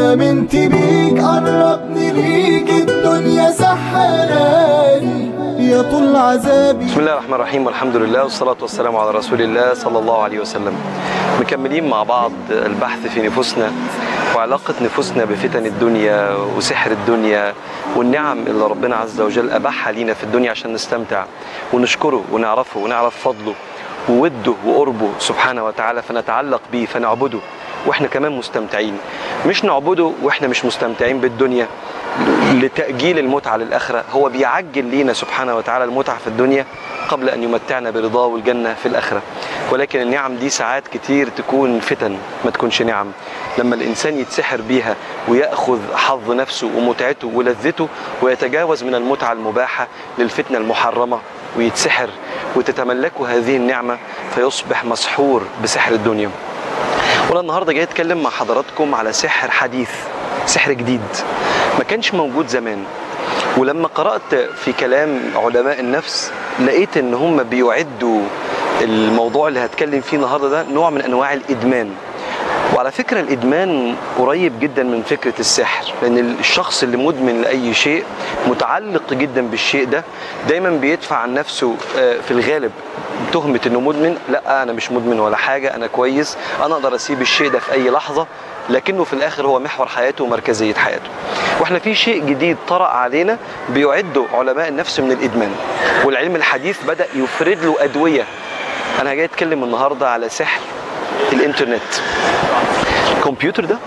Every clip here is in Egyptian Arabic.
امنت بيك قربني ليك الدنيا سحراني يا طول عذابي بسم الله الرحمن الرحيم والحمد لله والصلاة والسلام على رسول الله صلى الله عليه وسلم مكملين مع بعض البحث في نفوسنا وعلاقة نفوسنا بفتن الدنيا وسحر الدنيا والنعم اللي ربنا عز وجل أباحها لينا في الدنيا عشان نستمتع ونشكره ونعرفه ونعرف فضله ووده وقربه سبحانه وتعالى فنتعلق بيه فنعبده واحنا كمان مستمتعين مش نعبده واحنا مش مستمتعين بالدنيا لتأجيل المتعة للآخرة هو بيعجل لينا سبحانه وتعالى المتعة في الدنيا قبل أن يمتعنا برضاه والجنة في الآخرة ولكن النعم دي ساعات كتير تكون فتن ما تكونش نعم لما الإنسان يتسحر بيها ويأخذ حظ نفسه ومتعته ولذته ويتجاوز من المتعة المباحة للفتنة المحرمة ويتسحر وتتملكه هذه النعمة فيصبح مسحور بسحر الدنيا وانا النهارده جاي اتكلم مع حضراتكم على سحر حديث سحر جديد ما كانش موجود زمان ولما قرأت في كلام علماء النفس لقيت ان هم بيعدوا الموضوع اللي هتكلم فيه النهارده ده نوع من انواع الادمان وعلى فكرة الإدمان قريب جدا من فكرة السحر لأن الشخص اللي مدمن لأي شيء متعلق جدا بالشيء ده دايما بيدفع عن نفسه آه، في الغالب تهمة إنه مدمن لا أنا مش مدمن ولا حاجة أنا كويس أنا أقدر أسيب الشيء ده في أي لحظة لكنه في الآخر هو محور حياته ومركزية حياته واحنا في شيء جديد طرأ علينا بيعده علماء النفس من الإدمان والعلم الحديث بدأ يفرد له أدوية أنا جاي أتكلم النهاردة على سحر الإنترنت الكمبيوتر ده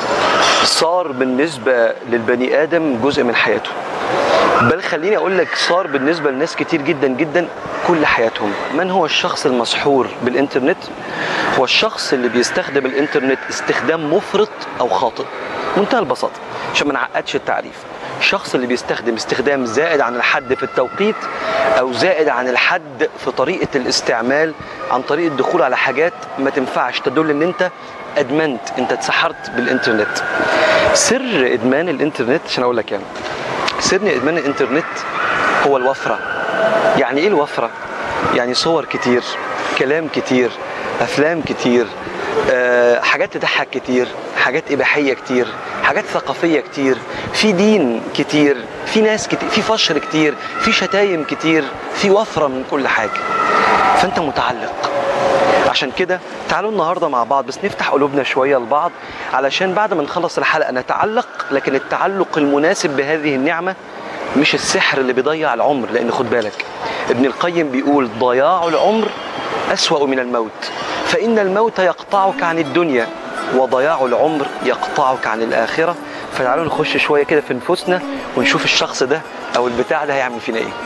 صار بالنسبة للبني آدم جزء من حياته بل خليني أقول لك صار بالنسبة لناس كتير جدا جدا كل حياتهم من هو الشخص المسحور بالإنترنت هو الشخص اللي بيستخدم الإنترنت استخدام مفرط أو خاطئ منتهى البساطة عشان ما نعقدش التعريف الشخص اللي بيستخدم استخدام زائد عن الحد في التوقيت او زائد عن الحد في طريقه الاستعمال عن طريق الدخول على حاجات ما تنفعش تدل ان انت ادمنت انت اتسحرت بالانترنت سر ادمان الانترنت عشان اقول لك يعني سر ادمان الانترنت هو الوفره يعني ايه الوفره يعني صور كتير كلام كتير افلام كتير آه، حاجات تضحك كتير حاجات اباحيه كتير حاجات ثقافيه كتير في دين كتير في ناس كتير في فشر كتير في شتايم كتير في وفره من كل حاجه فانت متعلق عشان كده تعالوا النهارده مع بعض بس نفتح قلوبنا شويه لبعض علشان بعد ما نخلص الحلقه نتعلق لكن التعلق المناسب بهذه النعمه مش السحر اللي بيضيع العمر لان خد بالك ابن القيم بيقول ضياع العمر اسوا من الموت فان الموت يقطعك عن الدنيا وضياع العمر يقطعك عن الاخره فتعالوا نخش شويه كده في نفوسنا ونشوف الشخص ده او البتاع ده هيعمل فينا ايه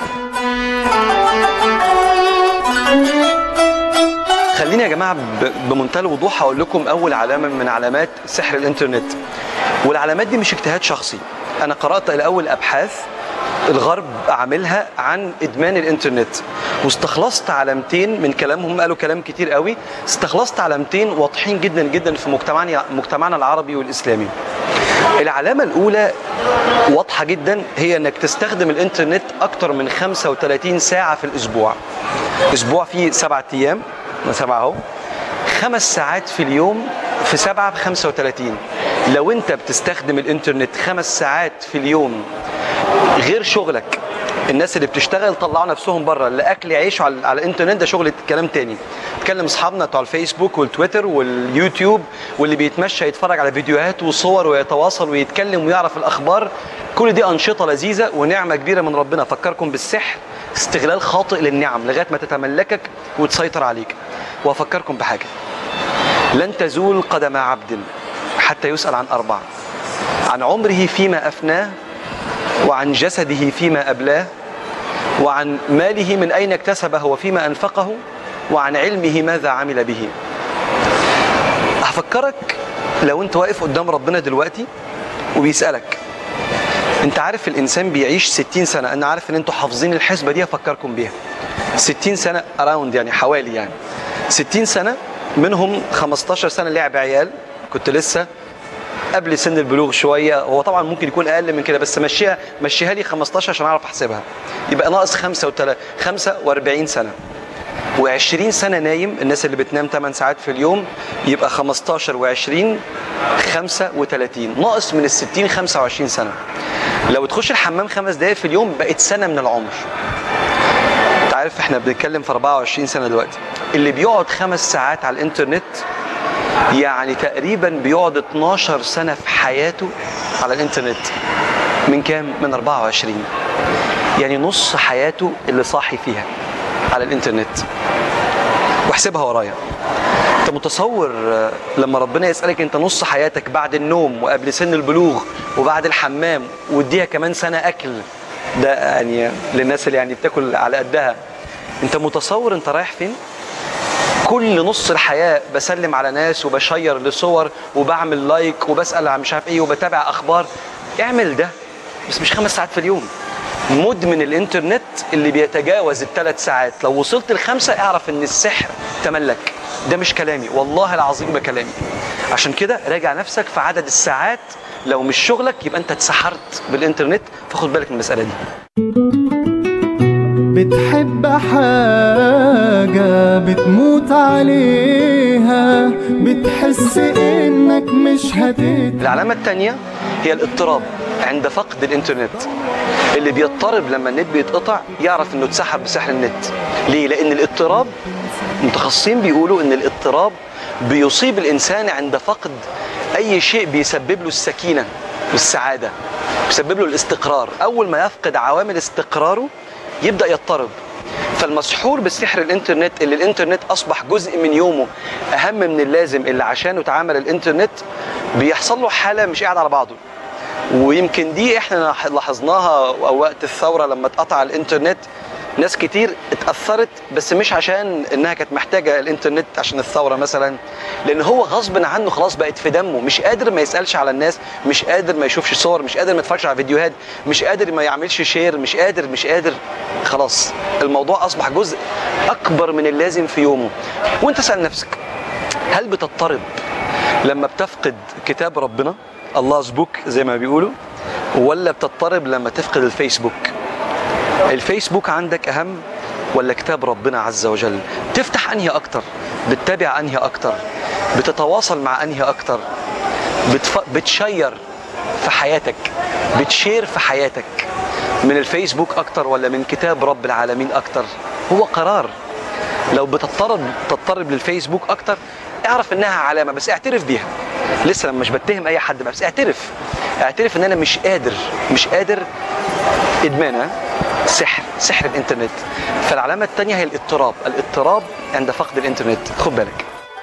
خليني يا جماعه ب- بمنتهى الوضوح هقول لكم اول علامه من علامات سحر الانترنت والعلامات دي مش اجتهاد شخصي انا قرات الاول ابحاث الغرب عاملها عن ادمان الانترنت واستخلصت علامتين من كلامهم قالوا كلام كتير قوي استخلصت علامتين واضحين جدا جدا في مجتمعنا مجتمعنا العربي والاسلامي العلامه الاولى واضحه جدا هي انك تستخدم الانترنت اكتر من 35 ساعه في الاسبوع اسبوع فيه سبعة ايام سبعة اهو خمس ساعات في اليوم في سبعة ب 35 لو انت بتستخدم الانترنت خمس ساعات في اليوم غير شغلك الناس اللي بتشتغل طلعوا نفسهم بره اللي اكل يعيشوا على, على الانترنت ده شغل كلام تاني تكلم اصحابنا بتوع الفيسبوك والتويتر واليوتيوب واللي بيتمشى يتفرج على فيديوهات وصور ويتواصل ويتكلم ويعرف الاخبار كل دي انشطه لذيذه ونعمه كبيره من ربنا فكركم بالسحر استغلال خاطئ للنعم لغايه ما تتملكك وتسيطر عليك وافكركم بحاجه لن تزول قدم عبد حتى يسال عن اربع عن عمره فيما افناه وعن جسده فيما أبلاه وعن ماله من أين اكتسبه وفيما أنفقه وعن علمه ماذا عمل به هفكرك لو انت واقف قدام ربنا دلوقتي وبيسألك انت عارف الانسان بيعيش 60 سنة انا عارف ان انتوا حافظين الحسبة دي هفكركم بيها 60 سنة اراوند يعني حوالي يعني 60 سنة منهم 15 سنة لعب عيال كنت لسه قبل سن البلوغ شويه هو طبعا ممكن يكون اقل من كده بس مشيها مشيها لي 15 عشان اعرف احسبها يبقى ناقص 45 سنه و20 سنه نايم الناس اللي بتنام 8 ساعات في اليوم يبقى 15 و20 35 ناقص من ال 60 25 سنه لو تخش الحمام خمس دقائق في اليوم بقت سنه من العمر انت عارف احنا بنتكلم في 24 سنه دلوقتي اللي بيقعد خمس ساعات على الانترنت يعني تقريبا بيقعد 12 سنه في حياته على الانترنت من كام من 24 يعني نص حياته اللي صاحي فيها على الانترنت واحسبها ورايا انت متصور آه، لما ربنا يسالك انت نص حياتك بعد النوم وقبل سن البلوغ وبعد الحمام واديها كمان سنه اكل ده يعني للناس اللي يعني بتاكل على قدها انت متصور انت رايح فين كل نص الحياه بسلم على ناس وبشير لصور وبعمل لايك وبسال عن مش عارف ايه وبتابع اخبار اعمل ده بس مش خمس ساعات في اليوم مدمن الانترنت اللي بيتجاوز الثلاث ساعات لو وصلت الخمسه اعرف ان السحر تملك ده مش كلامي والله العظيم ما كلامي عشان كده راجع نفسك في عدد الساعات لو مش شغلك يبقى انت اتسحرت بالانترنت فخد بالك من المساله دي بتحب حاجة بتموت عليها بتحس انك مش هتت العلامة الثانية هي الاضطراب عند فقد الانترنت اللي بيضطرب لما النت بيتقطع يعرف انه اتسحب بسحر النت ليه؟ لان الاضطراب متخصصين بيقولوا ان الاضطراب بيصيب الانسان عند فقد اي شيء بيسبب له السكينة والسعادة بيسبب له الاستقرار اول ما يفقد عوامل استقراره يبدأ يضطرب فالمسحور بسحر الانترنت اللي الانترنت اصبح جزء من يومه اهم من اللازم اللي عشانه اتعمل الانترنت بيحصل له حاله مش قاعد على بعضه ويمكن دي احنا لاحظناها وقت الثوره لما اتقطع الانترنت ناس كتير اتاثرت بس مش عشان انها كانت محتاجه الانترنت عشان الثوره مثلا لان هو غصب عنه خلاص بقت في دمه مش قادر ما يسالش على الناس مش قادر ما يشوفش صور مش قادر ما يتفرجش على فيديوهات مش قادر ما يعملش شير مش قادر مش قادر خلاص الموضوع اصبح جزء اكبر من اللازم في يومه وانت سال نفسك هل بتضطرب لما بتفقد كتاب ربنا الله بوك زي ما بيقولوا ولا بتضطرب لما تفقد الفيسبوك الفيسبوك عندك اهم ولا كتاب ربنا عز وجل تفتح انهي اكتر بتتابع انهي اكتر بتتواصل مع انهي اكتر بتف... بتشير في حياتك بتشير في حياتك من الفيسبوك اكتر ولا من كتاب رب العالمين اكتر هو قرار لو بتضطرب تضطرب للفيسبوك اكتر اعرف انها علامه بس اعترف بيها لسه لما مش بتهم اي حد بس اعترف اعترف ان انا مش قادر مش قادر ادمان ها؟ سحر سحر الانترنت فالعلامه الثانيه هي الاضطراب الاضطراب عند فقد الانترنت خد بالك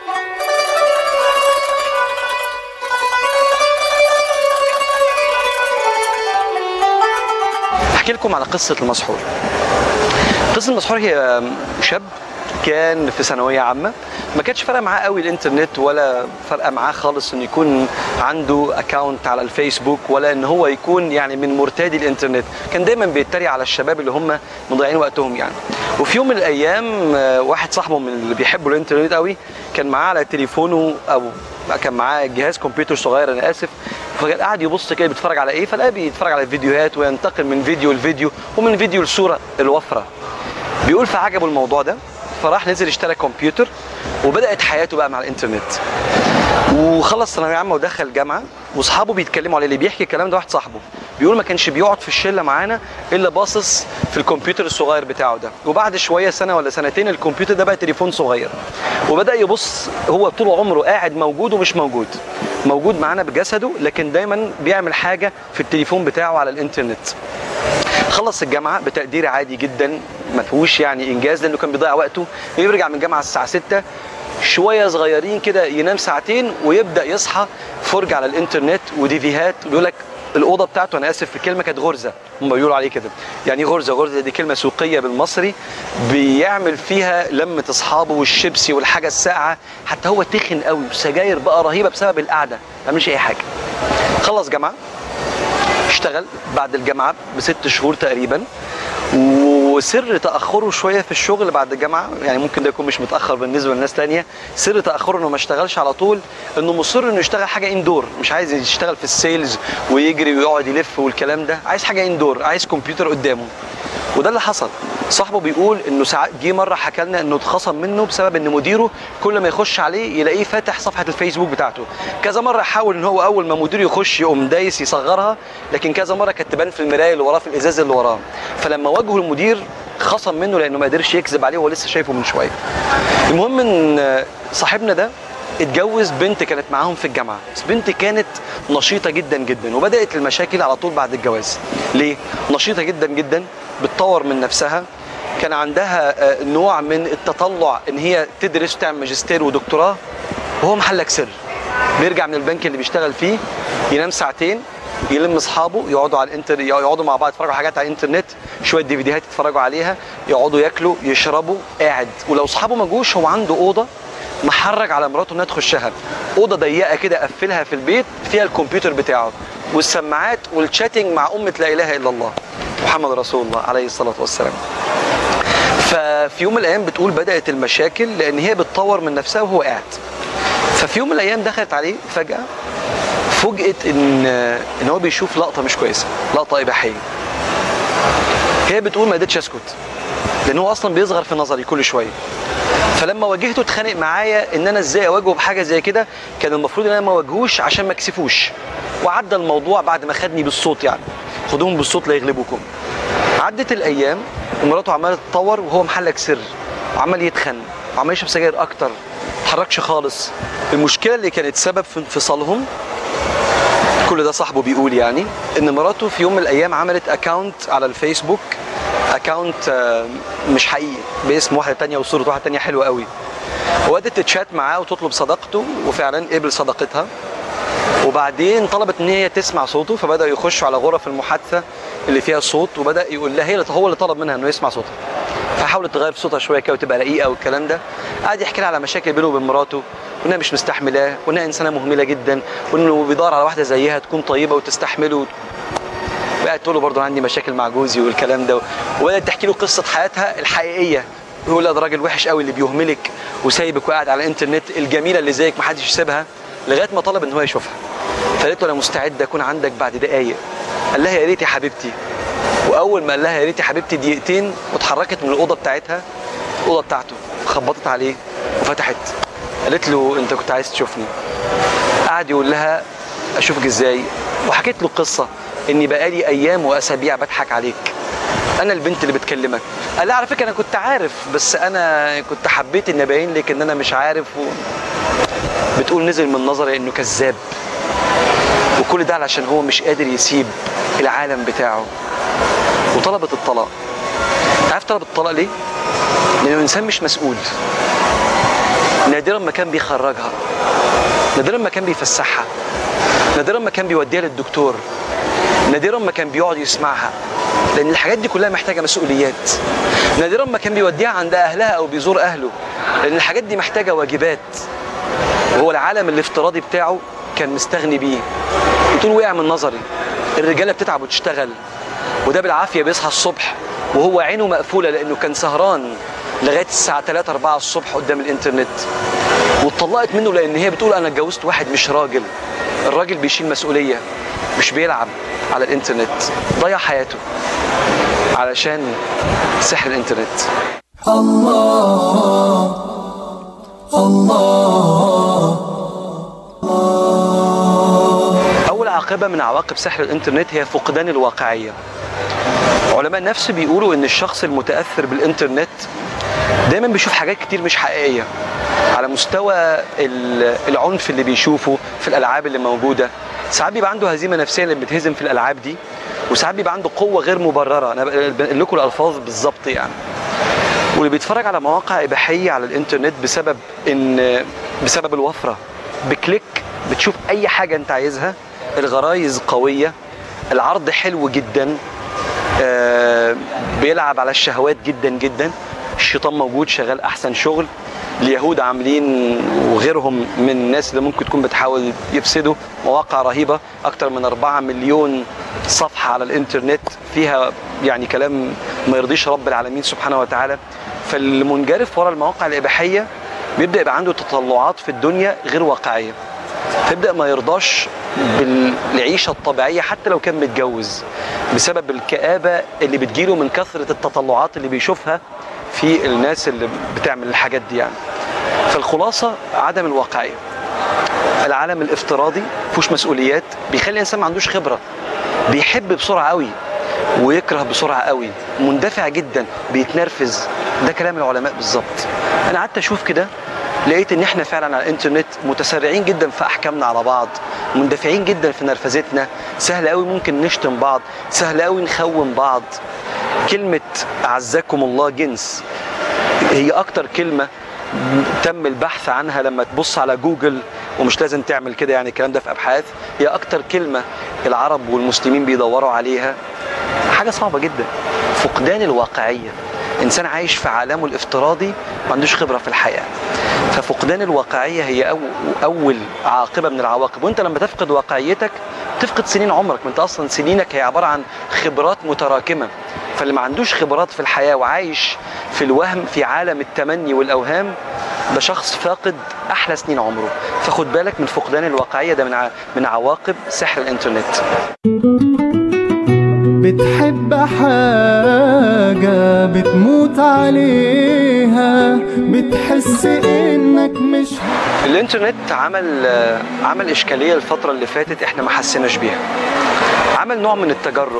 احكي لكم على قصه المسحور قصه المسحور هي شاب كان في ثانويه عامه ما كانش فارقه معاه قوي الانترنت ولا فارقه معاه خالص انه يكون عنده اكونت على الفيسبوك ولا ان هو يكون يعني من مرتادي الانترنت كان دايما بيتريق على الشباب اللي هم مضيعين وقتهم يعني وفي يوم من الايام آه، واحد صاحبه من اللي بيحبوا الانترنت قوي كان معاه على تليفونه او كان معاه جهاز كمبيوتر صغير انا اسف فكان قاعد يبص كده بيتفرج على ايه فلقى بيتفرج على فيديوهات وينتقل من فيديو لفيديو ومن فيديو لصوره الوفره بيقول فعجبه الموضوع ده فراح نزل اشترى كمبيوتر وبدات حياته بقى مع الانترنت وخلص ثانويه عامه ودخل جامعه واصحابه بيتكلموا عليه اللي بيحكي الكلام ده واحد صاحبه بيقول ما كانش بيقعد في الشله معانا الا باصص في الكمبيوتر الصغير بتاعه ده وبعد شويه سنه ولا سنتين الكمبيوتر ده بقى تليفون صغير وبدا يبص هو طول عمره قاعد موجود ومش موجود موجود معانا بجسده لكن دايما بيعمل حاجه في التليفون بتاعه على الانترنت خلص الجامعه بتقدير عادي جدا ما فيهوش يعني انجاز لانه كان بيضيع وقته بيرجع من الجامعه الساعه 6 شويه صغيرين كده ينام ساعتين ويبدا يصحى فرجه على الانترنت وديفيهات بيقول لك الاوضه بتاعته انا اسف في الكلمه كانت غرزه هم بيقولوا عليه كده يعني إيه غرزه غرزه دي كلمه سوقيه بالمصري بيعمل فيها لمه اصحابه والشيبسي والحاجه الساقعه حتى هو تخن قوي وسجاير بقى رهيبه بسبب القعده ما بيعملش اي حاجه خلص جامعه اشتغل بعد الجامعه بست شهور تقريبا وسر تاخره شويه في الشغل بعد الجامعه يعني ممكن ده يكون مش متاخر بالنسبه لناس تانية سر تاخره انه ما اشتغلش على طول انه مصر انه يشتغل حاجه اندور مش عايز يشتغل في السيلز ويجري ويقعد يلف والكلام ده عايز حاجه اندور عايز كمبيوتر قدامه وده اللي حصل صاحبه بيقول انه ساعات جه مره حكى لنا انه اتخصم منه بسبب ان مديره كل ما يخش عليه يلاقيه فاتح صفحه الفيسبوك بتاعته كذا مره حاول ان هو اول ما مديره يخش يقوم دايس يصغرها لكن كذا مره كانت تبان في المرايه اللي وراه في الازاز اللي وراه فلما واجهه المدير خصم منه لانه ما قدرش يكذب عليه وهو لسه شايفه من شويه المهم ان صاحبنا ده اتجوز بنت كانت معاهم في الجامعه بس بنت كانت نشيطه جدا جدا وبدات المشاكل على طول بعد الجواز ليه نشيطه جدا جدا بتطور من نفسها كان عندها آه، نوع من التطلع ان هي تدرس وتعمل ماجستير ودكتوراه وهو محلك سر بيرجع من البنك اللي بيشتغل فيه ينام ساعتين يلم اصحابه يقعدوا على الانتر يقعدوا مع بعض يتفرجوا على حاجات على الانترنت شويه ديفيديهات يتفرجوا عليها يقعدوا ياكلوا يشربوا قاعد ولو اصحابه ما جوش هو عنده اوضه محرج على مراته انها تخشها اوضه ضيقه كده قفلها في البيت فيها الكمبيوتر بتاعه والسماعات والشاتنج مع امه لا اله الا الله محمد رسول الله عليه الصلاه والسلام ففي يوم من الايام بتقول بدات المشاكل لان هي بتطور من نفسها وهو قاعد ففي يوم من الايام دخلت عليه فجاه فوجئت ان ان هو بيشوف لقطه مش كويسه لقطه اباحيه هي بتقول ما قدرتش اسكت لان هو اصلا بيصغر في نظري كل شويه فلما واجهته اتخانق معايا ان انا ازاي اواجهه بحاجه زي كده كان المفروض ان انا ما اواجهوش عشان ما اكسفوش وعدى الموضوع بعد ما خدني بالصوت يعني خدوهم بالصوت لا يغلبوكم عدت الايام ومراته عماله تتطور وهو محلك سر وعمال يتخن وعمال يشرب سجاير اكتر ما اتحركش خالص المشكله اللي كانت سبب في انفصالهم كل ده صاحبه بيقول يعني ان مراته في يوم من الايام عملت اكاونت على الفيسبوك اكاونت مش حقيقي باسم واحده تانية وصوره واحده تانية حلوه قوي وقعدت تتشات معاه وتطلب صداقته وفعلا قبل صداقتها وبعدين طلبت ان هي تسمع صوته فبداوا يخشوا على غرف المحادثه اللي فيها الصوت وبدا يقول لها هي هو اللي طلب منها انه يسمع صوتها فحاولت تغير في صوتها شويه كده وتبقى رقيقه والكلام ده قعد يحكي لها على مشاكل بينه وبين مراته وانها مش مستحملاه وانها انسانه مهمله جدا وانه بيدور على واحده زيها تكون طيبه وتستحمله بقت تقول له برضه عندي مشاكل مع جوزي والكلام ده وبدات تحكي له قصه حياتها الحقيقيه ويقول لها ده راجل وحش قوي اللي بيهملك وسايبك وقاعد على الانترنت الجميله اللي زيك محدش يسيبها لغايه ما طلب ان هو يشوفها فقالت له انا مستعد اكون عندك بعد دقايق قال لها يا ريت يا حبيبتي واول ما قال لها يا ريت يا حبيبتي دقيقتين واتحركت من الاوضه بتاعتها الاوضه بتاعته خبطت عليه وفتحت قالت له انت كنت عايز تشوفني قعد يقول لها اشوفك ازاي وحكيت له قصه اني بقالي ايام واسابيع بضحك عليك انا البنت اللي بتكلمك قال لها على فكره انا كنت عارف بس انا كنت حبيت اني ابين لك ان انا مش عارف و... بتقول نزل من نظري انه كذاب وكل ده علشان هو مش قادر يسيب العالم بتاعه وطلبت الطلاق عارف طلبت الطلاق ليه؟ لانه انسان مش مسؤول نادرا ما كان بيخرجها نادرا ما كان بيفسحها نادرا ما كان بيوديها للدكتور نادرا ما كان بيقعد يسمعها لان الحاجات دي كلها محتاجه مسؤوليات نادرا ما كان بيوديها عند اهلها او بيزور اهله لان الحاجات دي محتاجه واجبات وهو العالم الافتراضي بتاعه كان مستغني بيه بتقول وقع من نظري الرجاله بتتعب وتشتغل وده بالعافيه بيصحى الصبح وهو عينه مقفوله لانه كان سهران لغايه الساعه 3 4 الصبح قدام الانترنت واتطلقت منه لان هي بتقول انا اتجوزت واحد مش راجل الراجل بيشيل مسؤوليه مش بيلعب على الانترنت ضيع حياته علشان سحر الانترنت اول عاقبه من عواقب سحر الانترنت هي فقدان الواقعيه علماء النفس بيقولوا ان الشخص المتاثر بالانترنت دايما بيشوف حاجات كتير مش حقيقيه على مستوى ال- العنف اللي بيشوفه في الالعاب اللي موجوده ساعات بيبقى عنده هزيمه نفسيه اللي بتهزم في الالعاب دي وساعات بيبقى عنده قوه غير مبرره انا بنقل لكم الالفاظ بالظبط يعني واللي بيتفرج على مواقع اباحيه على الانترنت بسبب ان بسبب الوفره بكليك بتشوف اي حاجه انت عايزها الغرايز قويه العرض حلو جدا آه، بيلعب على الشهوات جدا جدا الشيطان موجود شغال احسن شغل اليهود عاملين وغيرهم من الناس اللي ممكن تكون بتحاول يفسدوا مواقع رهيبه اكتر من 4 مليون صفحه على الانترنت فيها يعني كلام ما يرضيش رب العالمين سبحانه وتعالى فالمنجرف ورا المواقع الاباحيه بيبدا يبقى عنده تطلعات في الدنيا غير واقعيه فيبدا ما يرضاش بالعيشه الطبيعيه حتى لو كان متجوز بسبب الكآبة اللي بتجيله من كثرة التطلعات اللي بيشوفها في الناس اللي بتعمل الحاجات دي يعني فالخلاصة عدم الواقعية العالم الافتراضي فيهوش مسؤوليات بيخلي الانسان ما عندوش خبره بيحب بسرعه قوي ويكره بسرعه قوي مندفع جدا بيتنرفز ده كلام العلماء بالظبط انا قعدت اشوف كده لقيت ان احنا فعلا على الانترنت متسارعين جدا في احكامنا على بعض مندفعين جدا في نرفزتنا سهل قوي ممكن نشتم بعض سهل قوي نخون بعض كلمه اعزكم الله جنس هي اكتر كلمه تم البحث عنها لما تبص على جوجل ومش لازم تعمل كده يعني الكلام ده في ابحاث هي اكتر كلمه العرب والمسلمين بيدوروا عليها حاجه صعبه جدا فقدان الواقعيه انسان عايش في عالمه الافتراضي ما عندوش خبره في الحياه ففقدان الواقعيه هي أو اول عاقبه من العواقب وانت لما تفقد واقعيتك تفقد سنين عمرك ما انت اصلا سنينك هي عباره عن خبرات متراكمه فاللي ما عندوش خبرات في الحياه وعايش في الوهم في عالم التمني والاوهام ده شخص فاقد احلى سنين عمره فخد بالك من فقدان الواقعيه ده من ع... من عواقب سحر الانترنت بتحب حاجة بتموت عليها بتحس انك مش الانترنت عمل عمل اشكاليه الفتره اللي فاتت احنا ما حسيناش بيها عمل نوع من التجرؤ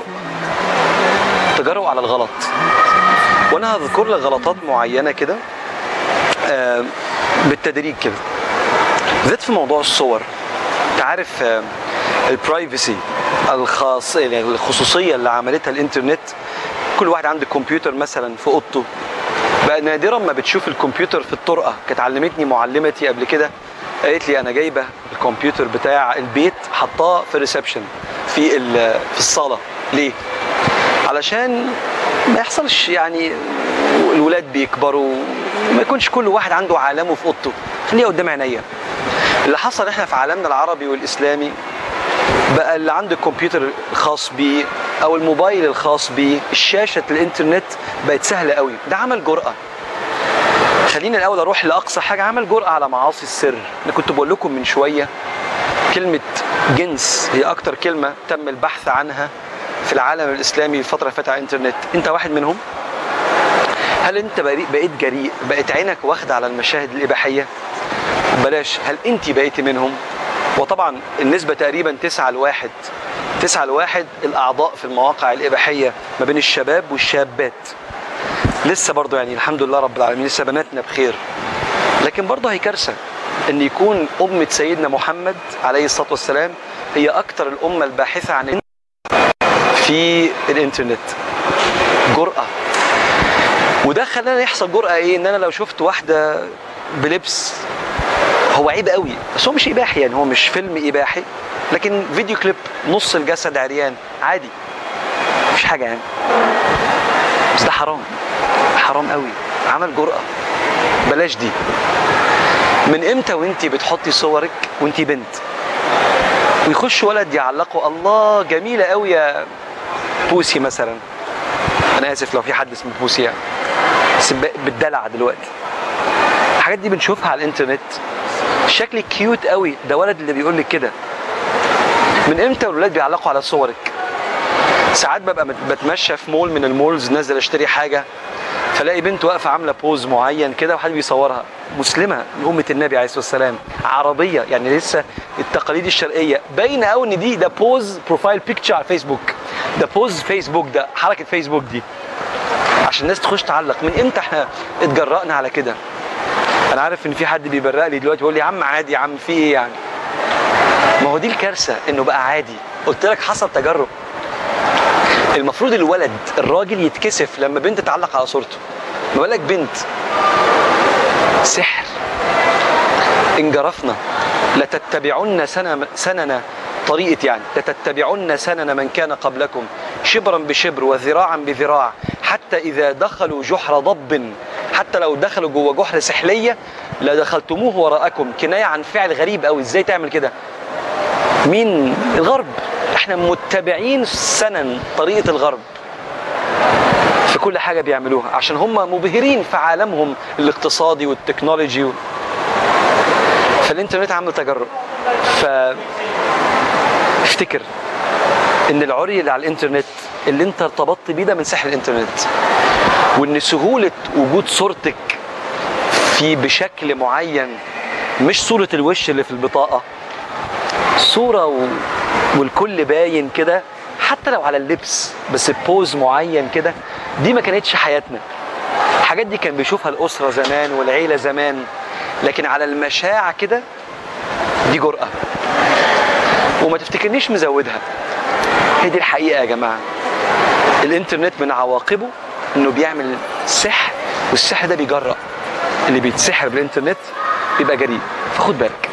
التجرؤ على الغلط وانا هذكر لك غلطات معينه كده آه، بالتدريج كده بالذات في موضوع الصور انت عارف آه، البرايفسي الخاص يعني الخصوصيه اللي عملتها الانترنت كل واحد عنده كمبيوتر مثلا في اوضته بقى نادرا ما بتشوف الكمبيوتر في الطرقه كانت علمتني معلمتي قبل كده قالت لي انا جايبه الكمبيوتر بتاع البيت حطاه في الريسبشن في ال- في الصاله ليه علشان ما يحصلش يعني الولاد بيكبروا ما يكونش كل واحد عنده عالمه في اوضته خليها قدام عينيا اللي حصل احنا في عالمنا العربي والاسلامي بقى اللي عنده الكمبيوتر الخاص بيه او الموبايل الخاص بيه الشاشه الانترنت بقت سهله قوي ده عمل جرأه خليني الاول اروح لاقصى حاجه عمل جرأه على معاصي السر انا كنت بقول لكم من شويه كلمه جنس هي اكتر كلمه تم البحث عنها في العالم الاسلامي الفتره اللي فاتت على الانترنت انت واحد منهم هل انت بريء- بقيت جريء بقت عينك واخده على المشاهد الاباحيه بلاش هل انت بقيتي منهم وطبعا النسبه تقريبا 9 لواحد 9 لواحد الاعضاء في المواقع الاباحيه ما بين الشباب والشابات لسه برضه يعني الحمد لله رب العالمين لسه بناتنا بخير لكن برضه هي كارثه ان يكون امه سيدنا محمد عليه الصلاه والسلام هي اكتر الامه الباحثه عن في الانترنت جرأة وده خلانا يحصل جرأة ايه ان انا لو شفت واحدة بلبس هو عيب قوي بس هو مش اباحي يعني هو مش فيلم اباحي لكن فيديو كليب نص الجسد عريان عادي مش حاجة يعني بس ده حرام حرام قوي عمل جرأة بلاش دي من امتى وانتي بتحطي صورك وانتي بنت ويخش ولد يعلقوا الله جميلة قوي يا بوسي مثلا انا اسف لو في حد اسمه بوسي يعني بس ب- بالدلع دلوقتي الحاجات دي بنشوفها على الانترنت شكلك كيوت قوي ده ولد اللي بيقول لك كده من امتى الولاد بيعلقوا على صورك ساعات ببقى مت- بتمشى في مول من المولز نازل اشتري حاجه فلاقي بنت واقفه عامله بوز معين كده وحد بيصورها مسلمه من امه النبي عليه الصلاه والسلام عربيه يعني لسه التقاليد الشرقيه باينه قوي ان دي ده بوز بروفايل بيكتشر على فيسبوك ده بوز فيسبوك ده حركه فيسبوك دي عشان الناس تخش تعلق من امتى احنا اتجرأنا على كده انا عارف ان في حد بيبرق لي دلوقتي بيقول لي يا عم عادي يا عم في ايه يعني ما هو دي الكارثه انه بقى عادي قلت لك حصل تجرب المفروض الولد الراجل يتكسف لما بنت تعلق على صورته ما بالك بنت سحر ان جرفنا لتتبعن سنن سنن طريقة يعني لتتبعن سنن من كان قبلكم شبرا بشبر وذراعا بذراع حتى إذا دخلوا جحر ضب حتى لو دخلوا جوه جحر سحلية لدخلتموه وراءكم كناية عن فعل غريب أوي إزاي تعمل كده مين الغرب احنا متبعين سنن طريقة الغرب في كل حاجة بيعملوها عشان هم مبهرين في عالمهم الاقتصادي والتكنولوجي و... فالانترنت عامل تجرب ف افتكر ان العري اللي على الانترنت اللي انت ارتبطت بيه ده من سحر الانترنت وان سهوله وجود صورتك في بشكل معين مش صوره الوش اللي في البطاقه صوره و... والكل باين كده حتى لو على اللبس بس بوز معين كده دي ما كانتش حياتنا الحاجات دي كان بيشوفها الاسره زمان والعيله زمان لكن على المشاع كده دي جرأة وما تفتكرنيش مزودها هي دي الحقيقة يا جماعة الانترنت من عواقبه انه بيعمل سحر والسحر ده بيجرأ اللي بيتسحر بالانترنت بيبقى جريء فخد بالك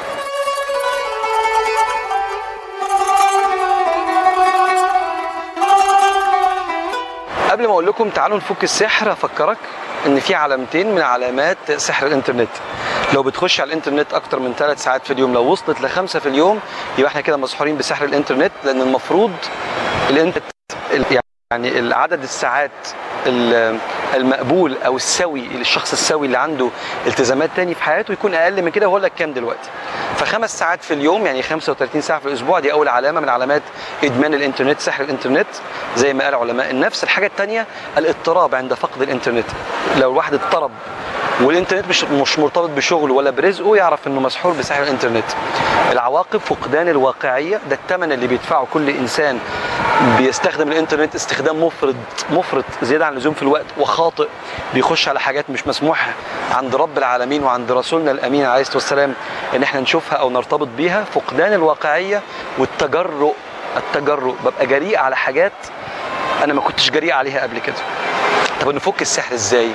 قبل ما اقول لكم تعالوا نفك السحر افكرك ان في علامتين من علامات سحر الانترنت لو بتخش على الانترنت اكتر من ثلاث ساعات في اليوم لو وصلت لخمسه في اليوم يبقى احنا كده مسحورين بسحر الانترنت لان المفروض الانترنت يعني العدد الساعات ال- المقبول او السوي للشخص السوي اللي عنده التزامات تاني في حياته يكون اقل من كده وهقول لك كام دلوقتي فخمس ساعات في اليوم يعني 35 ساعه في الاسبوع دي اول علامه من علامات ادمان الانترنت سحر الانترنت زي ما قال علماء النفس الحاجه الثانيه الاضطراب عند فقد الانترنت لو الواحد اضطرب والانترنت مش مش مرتبط بشغله ولا برزقه يعرف انه مسحور بسحر الانترنت العواقب فقدان الواقعيه ده الثمن اللي بيدفعه كل انسان بيستخدم الانترنت استخدام مفرط مفرط زياده عن اللزوم في الوقت وخاطئ بيخش على حاجات مش مسموح عند رب العالمين وعند رسولنا الامين عليه الصلاه والسلام ان احنا نشوفها او نرتبط بيها فقدان الواقعيه والتجرؤ التجرؤ ببقى جريء على حاجات انا ما كنتش جريء عليها قبل كده طب نفك السحر ازاي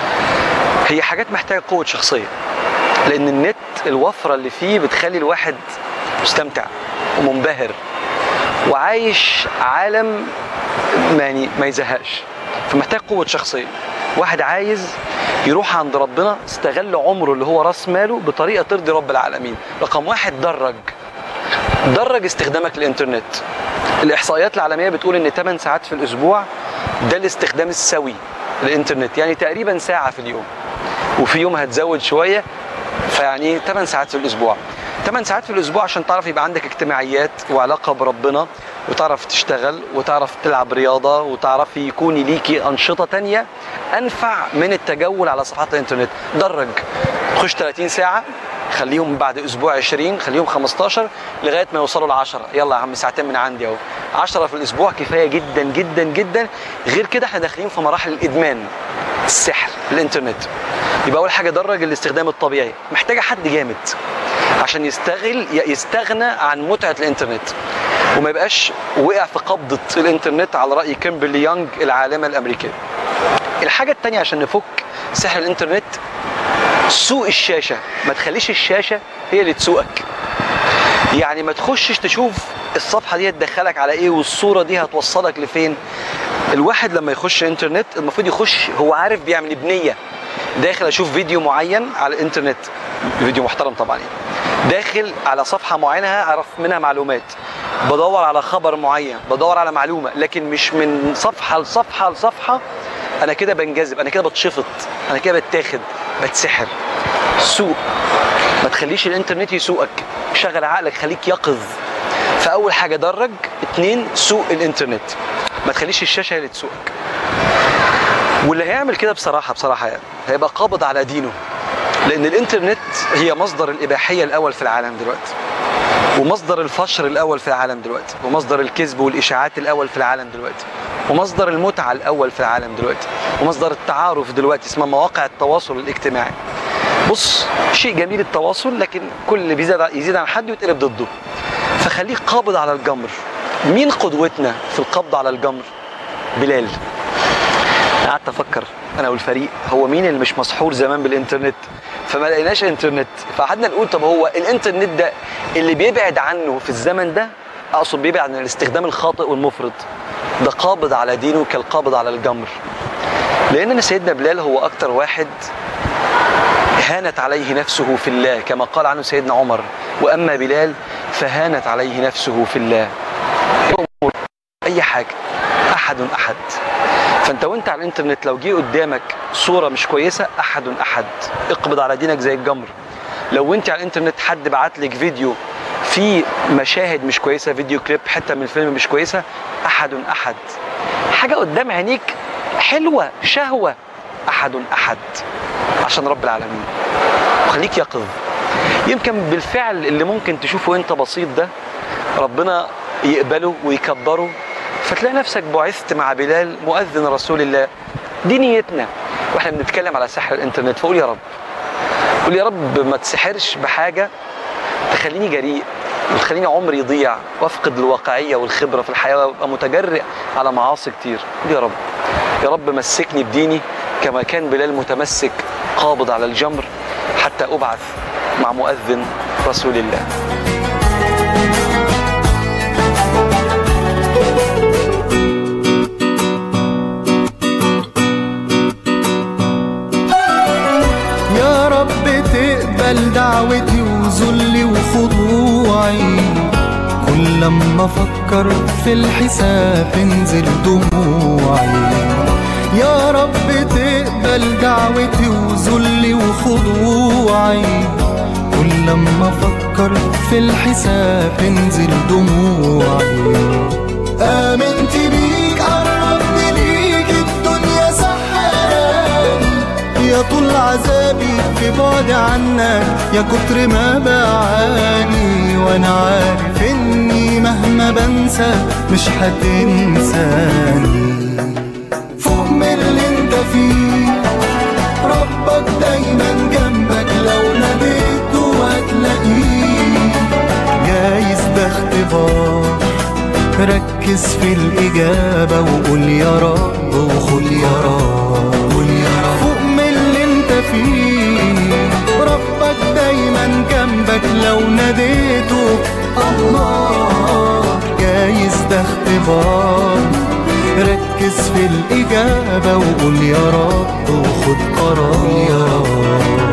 هي حاجات محتاجه قوه شخصيه لان النت الوفره اللي فيه بتخلي الواحد مستمتع ومنبهر وعايش عالم يعني ما يزهقش فمحتاج قوه شخصيه واحد عايز يروح عند ربنا استغل عمره اللي هو راس ماله بطريقه ترضي رب العالمين رقم واحد درج درج استخدامك للانترنت الاحصائيات العالميه بتقول ان 8 ساعات في الاسبوع ده الاستخدام السوي للانترنت يعني تقريبا ساعه في اليوم وفي يوم هتزود شويه فيعني 8 ساعات في الاسبوع 8 ساعات في الاسبوع عشان تعرف يبقى عندك اجتماعيات وعلاقه بربنا وتعرف تشتغل وتعرف تلعب رياضه وتعرف يكون ليكي انشطه تانية انفع من التجول على صفحات الانترنت درج خش 30 ساعه خليهم بعد اسبوع 20 خليهم 15 لغايه ما يوصلوا ل 10 يلا يا عم ساعتين من عندي اهو 10 في الاسبوع كفايه جدا جدا جدا غير كده احنا داخلين في مراحل الادمان السحر الانترنت يبقى اول حاجه درج الاستخدام الطبيعي محتاجه حد جامد عشان يستغل يستغنى عن متعه الانترنت وما يبقاش وقع في قبضه الانترنت على راي كيمبرلي يونغ العالمه الامريكيه الحاجه الثانيه عشان نفك سحر الانترنت سوق الشاشه ما تخليش الشاشه هي اللي تسوقك يعني ما تخشش تشوف الصفحه دي تدخلك على ايه والصوره دي هتوصلك لفين الواحد لما يخش انترنت المفروض يخش هو عارف بيعمل بنيه داخل اشوف فيديو معين على الانترنت فيديو محترم طبعا يعني. داخل على صفحه معينه اعرف منها معلومات بدور على خبر معين بدور على معلومه لكن مش من صفحه لصفحه لصفحه انا كده بنجذب انا كده بتشفط انا كده بتاخد بتسحر سوق ما تخليش الانترنت يسوقك شغل عقلك خليك يقظ فاول حاجه درج اتنين سوق الانترنت ما تخليش الشاشه هي اللي تسوقك واللي هيعمل كده بصراحه بصراحه يعني هيبقى قابض على دينه لان الانترنت هي مصدر الاباحيه الاول في العالم دلوقتي ومصدر الفشر الاول في العالم دلوقتي ومصدر الكذب والاشاعات الاول في العالم دلوقتي ومصدر المتعه الاول في العالم دلوقتي ومصدر التعارف دلوقتي اسمها مواقع التواصل الاجتماعي بص شيء جميل التواصل لكن كل اللي بيزيد يزيد عن حد يتقلب ضده فخليك قابض على الجمر مين قدوتنا في القبض على الجمر بلال قعدت افكر انا والفريق هو مين اللي مش مسحور زمان بالانترنت فما لقيناش انترنت فقعدنا نقول طب هو الانترنت ده اللي بيبعد عنه في الزمن ده اقصد بيبعد عن الاستخدام الخاطئ والمفرط ده قابض على دينه كالقابض على الجمر لان سيدنا بلال هو اكتر واحد هانت عليه نفسه في الله كما قال عنه سيدنا عمر واما بلال فهانت عليه نفسه في الله يأمر اي حاجه احد احد فانت وانت على الانترنت لو جه قدامك صوره مش كويسه احد احد اقبض على دينك زي الجمر لو انت على الانترنت حد بعت لك فيديو في مشاهد مش كويسه فيديو كليب حته من الفيلم مش كويسه احد احد حاجه قدام عينيك حلوه شهوه احد احد عشان رب العالمين وخليك يقظ يمكن بالفعل اللي ممكن تشوفه انت بسيط ده ربنا يقبله ويكبره فتلاقي نفسك بعثت مع بلال مؤذن رسول الله دي نيتنا واحنا بنتكلم على سحر الانترنت فقول يا رب قول يا رب ما تسحرش بحاجه تخليني جريء وتخليني عمري يضيع وافقد الواقعيه والخبره في الحياه وابقى متجرئ على معاصي كتير قول يا رب يا رب مسكني بديني كما كان بلال متمسك قابض على الجمر حتى ابعث مع مؤذن رسول الله يا رب تقبل دعوتي وذلي وخضوعي كل لما افكر في الحساب تنزل دموعي يا رب تقبل دعوتي وذلي وخضوعي كل لما افكر في الحساب تنزل دموعي آمنت بيك قربت ليك الدنيا سحراني يا طول عذابي في بعد عنك يا كتر ما بعاني وانا عارف اني مهما بنسى مش هتنساني فوق من اللي انت فيه ربك دايما جنبك لو ناديته هتلاقيه جايز ده اختبار ركز في الإجابة وقول يا رب وخد يا رب قول يا رب فوق من اللي انت فيه ربك دايما جنبك لو ناديته الله جايز ده اختبار ركز في الإجابة وقول يا رب وخد قرار يا رب